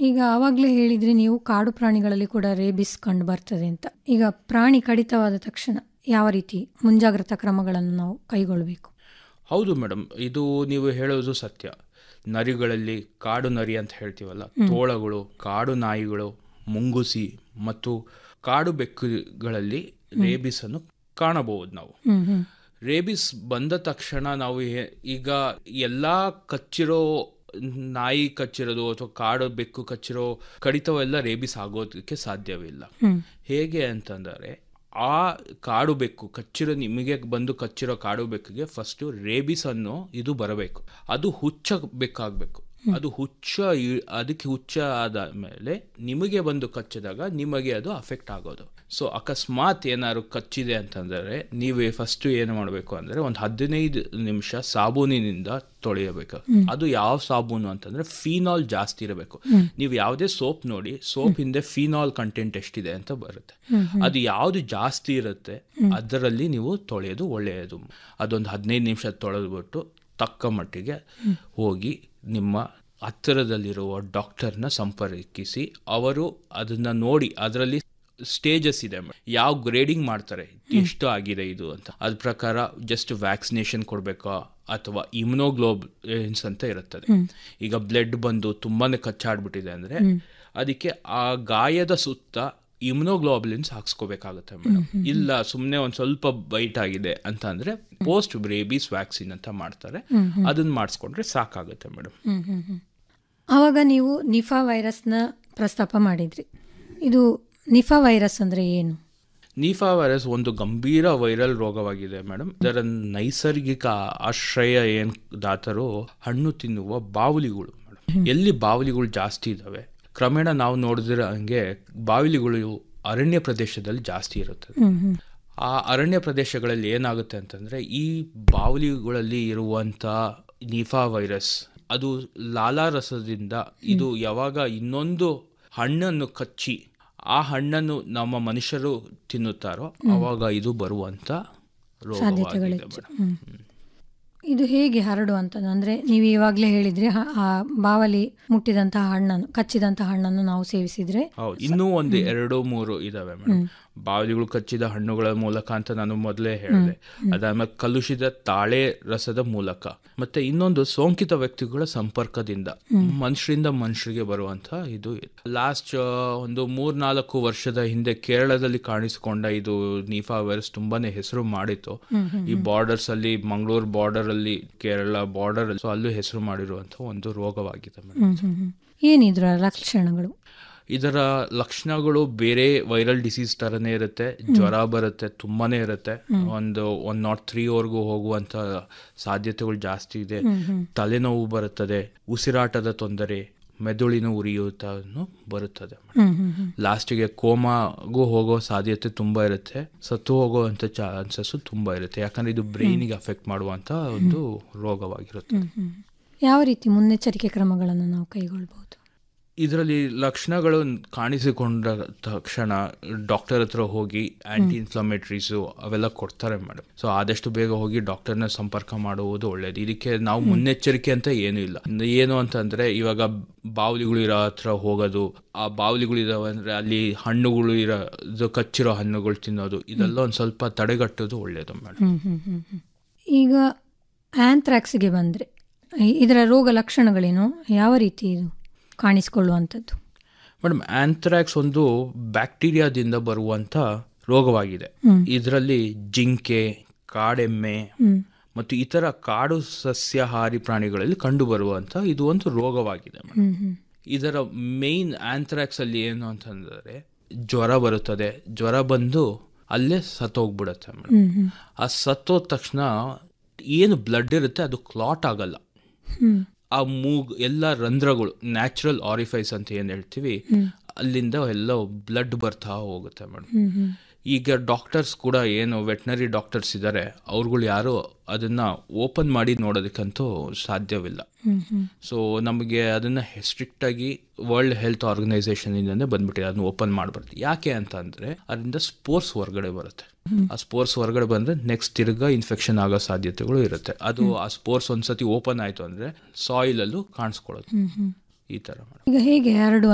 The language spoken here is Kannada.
ಈಗ ಆವಾಗಲೇ ಹೇಳಿದ್ರಿ ನೀವು ಕಾಡು ಪ್ರಾಣಿಗಳಲ್ಲಿ ಕೂಡ ರೇಬಿಸ್ ಕಂಡು ಬರ್ತದೆ ಅಂತ ಈಗ ಪ್ರಾಣಿ ಕಡಿತವಾದ ತಕ್ಷಣ ಯಾವ ರೀತಿ ಮುಂಜಾಗ್ರತಾ ಕ್ರಮಗಳನ್ನು ನಾವು ಕೈಗೊಳ್ಳಬೇಕು ಹೌದು ಮೇಡಮ್ ಇದು ನೀವು ಹೇಳೋದು ಸತ್ಯ ನರಿಗಳಲ್ಲಿ ಕಾಡು ನರಿ ಅಂತ ಹೇಳ್ತೀವಲ್ಲ ತೋಳಗಳು ಕಾಡು ನಾಯಿಗಳು ಮುಂಗುಸಿ ಮತ್ತು ಕಾಡು ಬೆಕ್ಕುಗಳಲ್ಲಿ ರೇಬಿಸ್ ಅನ್ನು ಕಾಣಬಹುದು ನಾವು ಹ್ಮ್ ಹ್ಮ್ ರೇಬಿಸ್ ಬಂದ ತಕ್ಷಣ ನಾವು ಹೇ- ಈಗ ಎಲ್ಲ ಕಚ್ಚಿರೋ ನಾಯಿ ಕಚ್ಚಿರೋದು ಅಥವಾ ಕಾಡು ಬೆಕ್ಕು ಕಚ್ಚಿರೋ ಕಡಿತವೆಲ್ಲ ರೇಬಿಸ್ ಆಗೋದಕ್ಕೆ ಸಾಧ್ಯವಿಲ್ಲ ಹ್ಮ್ ಹೇಗೆ ಅಂತಂದರೆ ಆ ಕಾಡು ಬೆಕ್ಕು ಕಚ್ಚಿರೋ ನಿಮಗೆ ಬಂದು ಕಚ್ಚಿರೋ ಕಾಡು ಬೆಕ್ಕಿಗೆ ಫಸ್ಟು ರೇಬಿಸ್ ಅನ್ನೋ ಇದು ಬರಬೇಕು ಅದು ಹುಚ್ಚ ಬೆಕ್ಕಾಗಬೇಕು ಅದು ಹುಚ್ಚ ಇ- ಅದಕ್ಕೆ ಹುಚ್ಚ ಆದ ಮೇಲೆ ನಿಮಗೆ ಬಂದು ಕಚ್ಚಿದಾಗ ನಿಮಗೆ ಅದು ಅಫೆಕ್ಟ್ ಆಗೋದು ಸೊ ಅಕಸ್ಮಾತ್ ಏನಾದ್ರು ಕಚ್ಚಿದೆ ಅಂತಂದರೆ ನೀವೇ ಫಸ್ಟು ಏನು ಮಾಡಬೇಕು ಅಂದರೆ ಒಂದು ಹದಿನೈದು ನಿಮಿಷ ಸಾಬೂನಿನಿಂದ ತೊಳೆಯಬೇಕು ಅದು ಯಾವ ಸಾಬೂನು ಅಂತಂದ್ರೆ ಫಿನಾಲ್ ಜಾಸ್ತಿ ಇರಬೇಕು ನೀವು ಯಾವುದೇ ಸೋಪ್ ನೋಡಿ ಸೋಪ್ ಹಿಂದೆ ಫಿನಾಲ್ ಕಂಟೆಂಟ್ ಎಷ್ಟಿದೆ ಅಂತ ಬರುತ್ತೆ ಅದು ಯಾವುದು ಜಾಸ್ತಿ ಇರುತ್ತೆ ಅದರಲ್ಲಿ ನೀವು ತೊಳೆಯೋದು ಒಳ್ಳೆಯದು ಅದೊಂದು ಹದಿನೈದು ನಿಮಿಷ ತೊಳೆದ್ಬಿಟ್ಟು ತಕ್ಕ ಮಟ್ಟಿಗೆ ಹೋಗಿ ನಿಮ್ಮ ಹತ್ತಿರದಲ್ಲಿರುವ ಡಾಕ್ಟರ್ನ ಸಂಪರ್ಕಿಸಿ ಅವರು ಅದನ್ನ ನೋಡಿ ಅದರಲ್ಲಿ ಸ್ಟೇಜಸ್ ಇದೆ ಯಾವ ಗ್ರೇಡಿಂಗ್ ಮಾಡ್ತಾರೆ ಎಷ್ಟು ಆಗಿದೆ ಇದು ಅಂತ ಅದ್ರ ಪ್ರಕಾರ ಜಸ್ಟ್ ವ್ಯಾಕ್ಸಿನೇಷನ್ ಕೊಡಬೇಕಾ ಅಥವಾ ಇಮ್ಯುನೋಗ್ಲೋಬ್ಲೆನ್ಸ್ ಅಂತ ಇರುತ್ತದೆ ಈಗ ಬ್ಲಡ್ ಬಂದು ತುಂಬಾನೇ ಕಚ್ಚಾಡ್ಬಿಟ್ಟಿದೆ ಅಂದ್ರೆ ಅದಕ್ಕೆ ಆ ಗಾಯದ ಸುತ್ತ ಇಮ್ಯುನೋಗ್ಲೋಬ್ಲಿನ್ಸ್ ಹಾಕ್ಸ್ಕೋಬೇಕಾಗುತ್ತೆ ಮೇಡಮ್ ಇಲ್ಲ ಸುಮ್ಮನೆ ಒಂದು ಸ್ವಲ್ಪ ಬೈಟ್ ಆಗಿದೆ ಅಂತ ಅಂದ್ರೆ ಪೋಸ್ಟ್ ರೇಬೀಸ್ ವ್ಯಾಕ್ಸಿನ್ ಅಂತ ಮಾಡ್ತಾರೆ ಅದನ್ನ ಮಾಡಿಸ್ಕೊಂಡ್ರೆ ಸಾಕಾಗುತ್ತೆ ಮೇಡಮ್ ಹ್ಮ್ ಹ್ಮ್ ಹ್ಮ್ ಆವಾಗ ನೀವು ನಿಫಾ ವೈರಸ್ನ ಪ್ರಸ್ತಾಪ ಮಾಡಿದ್ರಿ ಇದು ನಿಫಾ ವೈರಸ್ ಅಂದ್ರೆ ಏನು ನೀಫಾ ವೈರಸ್ ಒಂದು ಗಂಭೀರ ವೈರಲ್ ರೋಗವಾಗಿದೆ ಮೇಡಮ್ ಇದರ ನೈಸರ್ಗಿಕ ಆಶ್ರಯ ಏನ್ ದಾತರು ಹಣ್ಣು ತಿನ್ನುವ ಬಾವುಲಿಗಳು ಮೇಡಮ್ ಎಲ್ಲಿ ಬಾವುಲಿಗಳು ಜಾಸ್ತಿ ಇದಾವೆ ಕ್ರಮೇಣ ನಾವು ನೋಡಿದ್ರೆ ಹಂಗೆ ಬಾವುಲಿಗಳು ಅರಣ್ಯ ಪ್ರದೇಶದಲ್ಲಿ ಜಾಸ್ತಿ ಇರುತ್ತದೆ ಹ್ಮ್ ಹ್ಮ್ ಆ ಅರಣ್ಯ ಪ್ರದೇಶಗಳಲ್ಲಿ ಏನಾಗುತ್ತೆ ಅಂತಂದ್ರೆ ಈ ಬಾವುಲಿಗಳಲ್ಲಿ ಇರುವಂತ ನಿಫಾ ವೈರಸ್ ಅದು ಲಾಲಾರಸದಿಂದ ಇದು ಯಾವಾಗ ಇನ್ನೊಂದು ಹಣ್ಣನ್ನು ಕಚ್ಚಿ ಆ ಹಣ್ಣನ್ನು ನಮ್ಮ ಮನುಷ್ಯರು ತಿನ್ನುತ್ತಾರೋ ಅವಾಗ ಇದು ಬರುವಂತ ರೋಗವಾಗಿದೆ ಮೇಡಮ್ ಇದು ಹೇಗೆ ಹರಡುವಂಥದ್ದು ಅಂದ್ರೆ ನೀವು ಇವಾಗಲೇ ಹೇಳಿದ್ರಿ ಹ- ಆ ಬಾವಲಿ ಮುಟ್ಟಿದಂತಹ ಹಣ್ಣನ್ನು ಕಚ್ಚಿದಂತಹ ಹಣ್ಣನ್ನು ನಾವು ಸೇವಿಸಿದ್ರೆ ಹೌದು ಇನ್ನೂ ಒಂದು ಎರಡು ಮೂರು ಇದಾವೆ ಮೇಡಮ್ ಬಾವಲಿಗಳು ಕಚ್ಚಿದ ಹಣ್ಣುಗಳ ಮೂಲಕ ಅಂತ ನಾನು ಮೊದಲೇ ಹೇಳಿದೆ ಅದಾದ್ಮೇಲೆ ಕಲುಷಿತ ತಾಳೆ ರಸದ ಮೂಲಕ ಮತ್ತೆ ಇನ್ನೊಂದು ಸೋಂಕಿತ ವ್ಯಕ್ತಿಗಳ ಸಂಪರ್ಕದಿಂದ ಮನುಷ್ಯರಿಂದ ಮನುಷ್ಯರಿಗೆ ಬರುವಂತ ಇದು ಲಾಸ್ಟ್ ಒಂದು ಮೂರ್ನಾಲ್ಕು ವರ್ಷದ ಹಿಂದೆ ಕೇರಳದಲ್ಲಿ ಕಾಣಿಸಿಕೊಂಡ ಇದು ನಿಫಾ ವೈರಸ್ ತುಂಬಾನೇ ಹೆಸರು ಮಾಡಿತ್ತು ಈ ಬಾರ್ಡರ್ಸ್ ಅಲ್ಲಿ ಮಂಗಳೂರು ಬಾರ್ಡರ್ ಅಲ್ಲಿ ಕೇರಳ ಬಾರ್ಡರ್ ಅಲ್ಲಿ ಸೊ ಅಲ್ಲೂ ಹೆಸರು ಮಾಡಿರುವಂತ ಒಂದು ರೋಗವಾಗಿದೆ ಮೇಡಮ್ ಹ್ಮ್ ಹ್ಮ್ ಹ್ಮ್ ಏನಿದ್ರ ಲಕ್ಷಣಗಳು ಇದರ ಲಕ್ಷಣಗಳು ಬೇರೆ ವೈರಲ್ ಡಿಸೀಸ್ ತರನೇ ಇರುತ್ತೆ ಜ್ವರ ಬರುತ್ತೆ ತುಂಬಾನೇ ಇರುತ್ತೆ ಒಂದು ಒನ್ ನಾಟ್ ತ್ರೀ ವರ್ಗೂ ಹೋಗುವಂತ ಸಾಧ್ಯತೆಗಳು ಜಾಸ್ತಿ ಇದೆ ತಲೆನೋವು ಬರುತ್ತದೆ ಉಸಿರಾಟದ ತೊಂದರೆ ಮೆದುಳಿನ ಉರಿಯೂತನು ಬರುತ್ತದೆ ಹ್ಮ್ ಹ್ಮ್ ಹ್ಮ್ ಲಾಸ್ಟಿಗೆ ಕೋಮಾಗೂ ಹೋಗೋ ಸಾಧ್ಯತೆ ತುಂಬಾ ಇರುತ್ತೆ ಸತ್ತು ಹೋಗುವಂತ ಚಾನ್ಸಸ್ ತುಂಬಾ ಇರುತ್ತೆ ಯಾಕಂದ್ರೆ ಇದು ಬ್ರೈನಿಗೆ ಅಫೆಕ್ಟ್ ಮಾಡುವಂತ ಒಂದು ರೋಗವಾಗಿರುತ್ತೆ ಹ್ಮ್ ಹ್ಮ್ ಯಾವ ರೀತಿ ಮುನ್ನೆಚ್ಚರಿಕೆ ಕ್ರಮಗಳನ್ನು ನಾವು ಕೈಗೊಳ್ಬಹುದು ಇದರಲ್ಲಿ ಲಕ್ಷಣಗಳು ಕಾಣಿಸಿಕೊಂಡ ತಕ್ಷಣ ಡಾಕ್ಟರ್ ಹತ್ರ ಹೋಗಿ ಆಂಟಿ ಇನ್ಫ್ಲಮೇಟ್ರೀಸು ಅವೆಲ್ಲ ಕೊಡ್ತಾರೆ ಮೇಡಮ್ ಸೊ ಆದಷ್ಟು ಬೇಗ ಹೋಗಿ ಡಾಕ್ಟರ್ನ ಸಂಪರ್ಕ ಮಾಡುವುದು ಒಳ್ಳೇದು ಇದಕ್ಕೆ ನಾವು ಮುನ್ನೆಚ್ಚರಿಕೆ ಅಂತ ಏನೂ ಇಲ್ಲ ಏನು ಅಂತಂದ್ರೆ ಇವಾಗ ಬಾವುಲಿಗಳು ಇರೋ ಹತ್ರ ಹೋಗೋದು ಆ ಬಾವುಲಿಗಳು ಇದಾವೆ ಅಂದ್ರೆ ಅಲ್ಲಿ ಹಣ್ಣುಗಳು ಇರೋ ಇದು ಕಚ್ಚಿರೋ ಹಣ್ಣುಗಳು ತಿನ್ನೋದು ಇದೆಲ್ಲ ಒಂದು ಸ್ವಲ್ಪ ತಡೆಗಟ್ಟೋದು ಒಳ್ಳೇದು ಮೇಡಮ್ ಹ್ಮ್ ಹ್ಮ್ ಹ್ಮ್ ಹ್ಮ್ ಈಗ ಆಂಥ್ರಾಕ್ಸ್ಗೆ ಬಂದರೆ ಇದರ ರೋಗ ಲಕ್ಷಣಗಳೇನು ಯಾವ ರೀತಿ ಇದು ಕಾಣಿಸಿಕೊಳ್ಳುವಂಥದ್ದು ಮೇಡಮ್ ಆಂಥ್ರಾಕ್ಸ್ ಒಂದು ಬ್ಯಾಕ್ಟೀರಿಯಾದಿಂದ ಬರುವಂತ ರೋಗವಾಗಿದೆ ಇದರಲ್ಲಿ ಜಿಂಕೆ ಕಾಡೆಮ್ಮೆ ಮತ್ತು ಇತರ ಕಾಡು ಸಸ್ಯಾಹಾರಿ ಪ್ರಾಣಿಗಳಲ್ಲಿ ಕಂಡುಬರುವಂತ ಇದು ಒಂದು ರೋಗವಾಗಿದೆ ಮೇಡಮ್ ಹ್ಮ್ ಹ್ಮ್ ಇದರ ಮೇನ್ ಆಂಥ್ರಾಕ್ಸ್ ಅಲ್ಲಿ ಏನು ಅಂತಂದ್ರೆ ಜ್ವರ ಬರುತ್ತದೆ ಜ್ವರ ಬಂದು ಅಲ್ಲೇ ಸತ್ತೋಗ್ಬಿಡುತ್ತೆ ಮೇಡಮ್ ಹ್ಮ್ ಹ್ಮ್ ಆ ಸತ್ತೋದ ತಕ್ಷಣ ಏನು ಬ್ಲಡ್ ಇರುತ್ತೆ ಅದು ಕ್ಲಾಟ್ ಆಗಲ್ಲ ಹ್ಮ್ ಆ ಮೂಗ್ ಎಲ್ಲ ರಂಧ್ರಗಳು ನ್ಯಾಚುರಲ್ ಆರಿಫೈಸ್ ಅಂತ ಏನು ಹೇಳ್ತೀವಿ ಅಲ್ಲಿಂದ ಎಲ್ಲ ಬ್ಲಡ್ ಬರ್ತಾ ಹೋಗುತ್ತೆ ಮೇಡಮ್ ಹ್ಮ್ ಹ್ಮ್ ಈಗ ಡಾಕ್ಟರ್ಸ್ ಕೂಡ ಏನು ವೆಟ್ನರಿ ಡಾಕ್ಟರ್ಸ್ ಇದ್ದಾರೆ ಅವ್ರುಗಳು ಯಾರು ಅದನ್ನ ಓಪನ್ ಮಾಡಿ ನೋಡೋದಕ್ಕಂತೂ ಸಾಧ್ಯವಿಲ್ಲ ಹ್ಮ್ ಹ್ಮ್ ಸೊ ನಮಗೆ ಅದನ್ನ ಸ್ಟ್ರಿಕ್ಟ್ ಆಗಿ ವರ್ಲ್ಡ್ ಹೆಲ್ತ್ ಆರ್ಗನೈಸೇಷನ್ ಇಂದಾನೆ ಬಂದ್ಬಿಟ್ಟಿದೆ ಅದನ್ನ ಓಪನ್ ಮಾಡಬಾರ್ದು ಯಾಕೆ ಅಂತ ಅಂದ್ರೆ ಅದರಿಂದ ಸ್ಪೋರ್ಟ್ಸ್ ಹೊರಗಡೆ ಬರುತ್ತೆ ಆ ಸ್ಪೋರ್ಟ್ಸ್ ಹೊರಗಡೆ ಬಂದ್ರೆ ನೆಕ್ಸ್ಟ್ ತಿರ್ಗಾ ಇನ್ಫೆಕ್ಷನ್ ಆಗೋ ಸಾಧ್ಯತೆಗಳು ಇರುತ್ತೆ ಅದು ಆ ಸ್ಪೋರ್ಟ್ಸ್ ಒಂದ್ಸತಿ ಓಪನ್ ಆಯ್ತು ಅಂದ್ರೆ ಸಾಯಿಲ್ ಅಲ್ಲೂ ಕಾಣಿಸ್ಕೊಳ್ಳೋದು ಹ್ಮ್ ಹ್ಮ್ ಈ ತರ ಮೇಡಮ್ ಈಗ ಹೇಗೆ ಹರಡುವ